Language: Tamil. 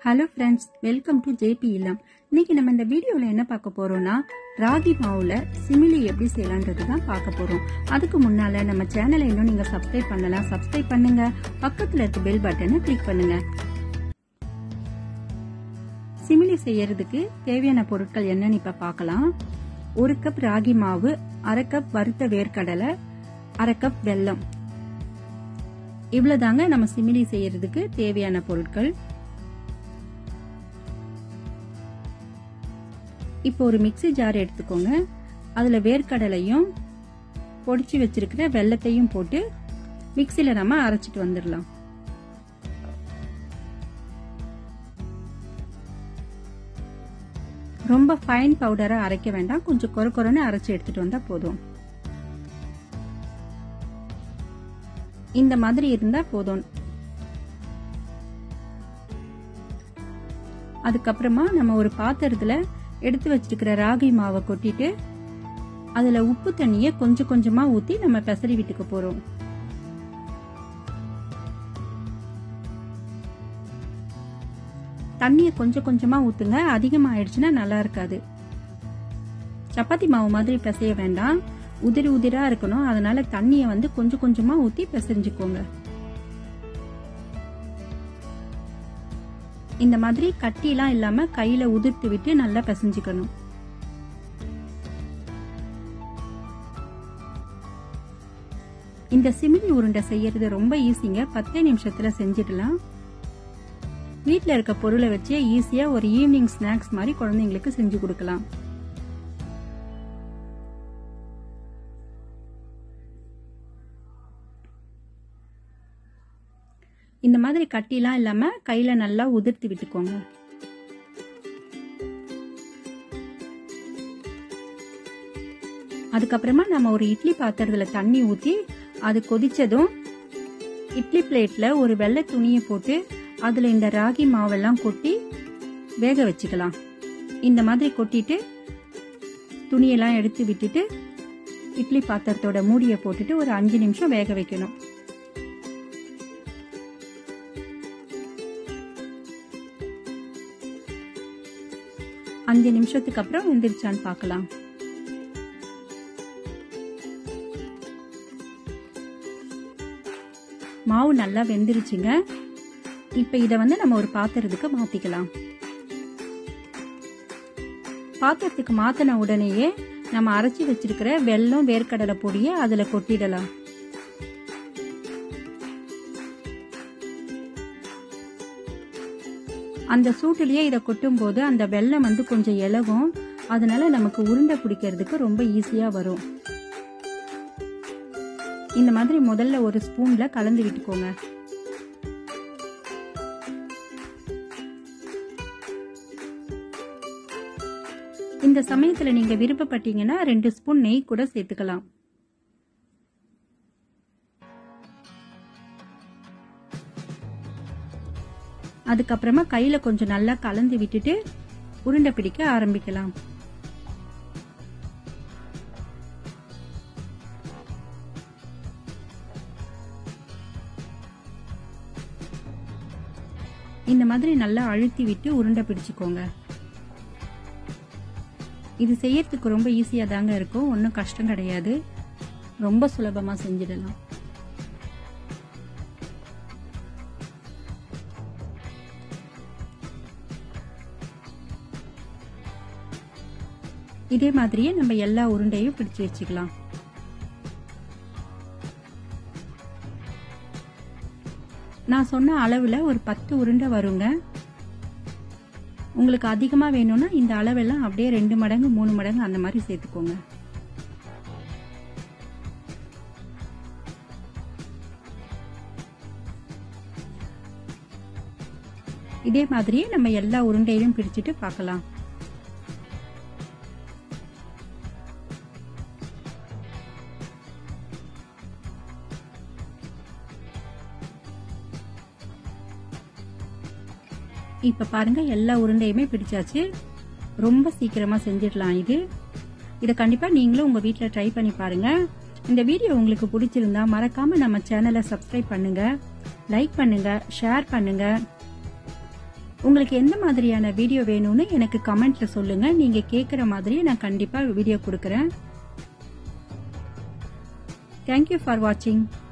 hello friends welcome to JP இல்லம் இன்னைக்கு நம்ம இந்த வீடியோவில் என்ன பார்க்க போறோம்னா ராகி மாவுல சிமிலி எப்படி செய்யலான்றது தான் பார்க்க போறோம் அதுக்கு முன்னால நம்ம சேனலை இன்னும் நீங்க சப்ஸ்கிரைப் பண்ணலாம் சப்ஸ்கிரைப் பண்ணுங்க பக்கத்துல இருக்க பெல் பட்டனை கிளிக் பண்ணுங்க சிமிலி செய்யறதுக்கு தேவையான பொருட்கள் என்னன்னு இப்ப பார்க்கலாம் ஒரு கப் ராகி மாவு அரை கப் வறுத்த வேர்க்கடலை அரை கப் வெல்லம் இவ்வளவுதாங்க நம்ம சிமிலி செய்யறதுக்கு தேவையான பொருட்கள் இப்போ ஒரு மிக்சி ஜார் எடுத்துக்கோங்க அதில் வேர்க்கடலையும் பொடிச்சு வச்சிருக்கிற வெள்ளத்தையும் போட்டு மிக்சியில் நம்ம அரைச்சிட்டு வந்துடலாம் ரொம்ப ஃபைன் பவுடரை அரைக்க வேண்டாம் கொஞ்சம் கொர கொரன்னு அரைச்சி எடுத்துட்டு வந்தா போதும் இந்த மாதிரி இருந்தா போதும் அதுக்கப்புறமா நம்ம ஒரு பாத்திரத்துல எடுத்து வச்சிருக்கிற ராகி மாவை கொட்டிட்டு அதுல உப்பு தண்ணிய கொஞ்சம் கொஞ்சமா ஊத்தி நம்ம பெசரி விட்டுக்க போறோம் தண்ணிய கொஞ்சம் கொஞ்சமா ஊத்துங்க அதிகமா ஆயிடுச்சுன்னா நல்லா இருக்காது சப்பாத்தி மாவு மாதிரி பிசைய வேண்டாம் உதிரி உதிரா இருக்கணும் அதனால தண்ணிய வந்து கொஞ்சம் கொஞ்சமா ஊத்தி பிசைஞ்சுக்கோங்க இந்த மாதிரி கட்டிலாம் இல்லாம கையில உதிர்த்து விட்டு நல்லா பிசைஞ்சுக்கணும் இந்த சிமிலி உருண்டை செய்யறது ரொம்ப ஈஸிங்க பத்தே நிமிஷத்துல செஞ்சிடலாம் வீட்டில் இருக்க பொருளை வச்சே ஈஸியா ஒரு ஈவினிங் ஸ்நாக்ஸ் மாதிரி குழந்தைங்களுக்கு செஞ்சு கொடுக்கலாம் இந்த மாதிரி கட்டிலாம் இல்லாம கையில நல்லா உதிர்த்து விட்டுக்கோங்க அதுக்கப்புறமா நம்ம ஒரு இட்லி பாத்திரத்துல தண்ணி ஊத்தி அது கொதிச்சதும் இட்லி பிளேட்ல ஒரு வெள்ளை துணியை போட்டு அதுல இந்த ராகி மாவெல்லாம் கொட்டி வேக வச்சுக்கலாம் இந்த மாதிரி கொட்டிட்டு துணியெல்லாம் எடுத்து விட்டுட்டு இட்லி பாத்திரத்தோட மூடியை போட்டுட்டு ஒரு அஞ்சு நிமிஷம் வேக வைக்கணும் அஞ்சு நிமிஷத்துக்கு அப்புறம் வெந்துருச்சான்னு பார்க்கலாம் மாவு நல்லா வெந்துருச்சுங்க இப்ப இத வந்து நம்ம ஒரு பாத்திரத்துக்கு மாத்திக்கலாம் பாத்திரத்துக்கு மாத்தின உடனேயே நம்ம அரைச்சி வச்சிருக்கிற வெல்லம் வேர்க்கடலை பொடியை அதுல கொட்டிடலாம் அந்த சூட்டிலேயே இதை கொட்டும் போது அந்த வெள்ளம் வந்து கொஞ்சம் இலகும் அதனால நமக்கு உருண்டை பிடிக்கிறதுக்கு ரொம்ப ஈஸியா வரும் இந்த மாதிரி முதல்ல ஒரு ஸ்பூன்ல கலந்து விட்டுக்கோங்க இந்த சமயத்துல நீங்க விருப்பப்பட்டீங்கன்னா ரெண்டு ஸ்பூன் நெய் கூட சேர்த்துக்கலாம் அதுக்கப்புறமா கையில கொஞ்சம் நல்லா கலந்து விட்டுட்டு உருண்டை பிடிக்க ஆரம்பிக்கலாம் இந்த மாதிரி நல்லா அழுத்தி விட்டு உருண்டை பிடிச்சுக்கோங்க இது செய்யறதுக்கு ரொம்ப ஈஸியா தாங்க இருக்கும் ஒன்றும் கஷ்டம் கிடையாது ரொம்ப சுலபமா செஞ்சிடலாம் இதே மாதிரியே நம்ம எல்லா உருண்டையும் பிடிச்சு வச்சுக்கலாம் நான் சொன்ன அளவுல ஒரு பத்து உருண்டை வருங்க உங்களுக்கு அதிகமா வேணும்னா இந்த அளவெல்லாம் அப்படியே ரெண்டு மடங்கு மூணு மடங்கு அந்த மாதிரி சேர்த்துக்கோங்க இதே மாதிரியே நம்ம எல்லா உருண்டையிலும் பிடிச்சிட்டு பார்க்கலாம் இப்ப பாருங்க எல்லா உருண்டையுமே பிடிச்சாச்சு ரொம்ப சீக்கிரமா செஞ்சிடலாம் இது இதை கண்டிப்பா நீங்களும் உங்க வீட்டில் ட்ரை பண்ணி பாருங்க இந்த வீடியோ உங்களுக்கு பிடிச்சிருந்தா மறக்காம நம்ம சேனலை சப்ஸ்கிரைப் பண்ணுங்க லைக் பண்ணுங்க ஷேர் பண்ணுங்க உங்களுக்கு எந்த மாதிரியான வீடியோ வேணும்னு எனக்கு கமெண்ட்ல சொல்லுங்க நீங்க கேட்குற மாதிரி நான் கண்டிப்பா வீடியோ கொடுக்குறேன் தேங்க்யூ ஃபார் வாட்சிங்